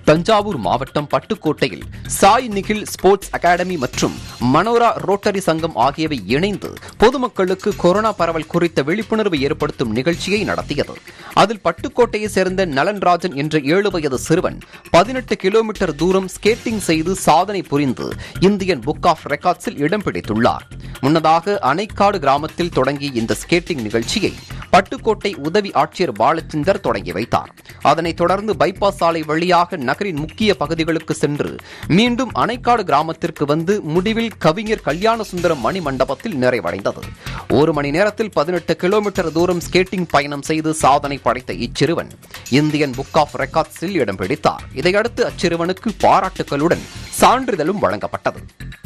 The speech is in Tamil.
தஞ்சாவூர் மாவட்டம் பட்டுக்கோட்டையில் சாய் நிகில் ஸ்போர்ட்ஸ் அகாடமி மற்றும் மனோரா ரோட்டரி சங்கம் ஆகியவை இணைந்து பொதுமக்களுக்கு கொரோனா பரவல் குறித்த விழிப்புணர்வு ஏற்படுத்தும் நிகழ்ச்சியை நடத்தியது அதில் பட்டுக்கோட்டையை சேர்ந்த நலன்ராஜன் என்ற ஏழு வயது சிறுவன் பதினெட்டு கிலோமீட்டர் தூரம் ஸ்கேட்டிங் செய்து சாதனை புரிந்து இந்தியன் புக் ஆஃப் ரெக்கார்ட்ஸில் இடம் பிடித்துள்ளார் முன்னதாக அணைக்காடு கிராமத்தில் தொடங்கிய இந்த ஸ்கேட்டிங் நிகழ்ச்சியை பட்டுக்கோட்டை உதவி ஆட்சியர் பாலச்சந்தர் தொடங்கி வைத்தார் அதனைத் தொடர்ந்து பைபாஸ் சாலை வழியாக நகரின் முக்கிய பகுதிகளுக்கு சென்று மீண்டும் அணைக்காடு கிராமத்திற்கு வந்து முடிவில் கவிஞர் கல்யாண சுந்தரம் மணி மண்டபத்தில் நிறைவடைந்தது ஒரு மணி நேரத்தில் பதினெட்டு கிலோமீட்டர் தூரம் ஸ்கேட்டிங் பயணம் செய்து சாதனை படைத்த இச்சிறுவன் இந்தியன் புக் ஆஃப் ரெக்கார்ட்ஸில் இடம் பிடித்தார் இதையடுத்து அச்சிறுவனுக்கு பாராட்டுகளுடன் சான்றிதழும் வழங்கப்பட்டது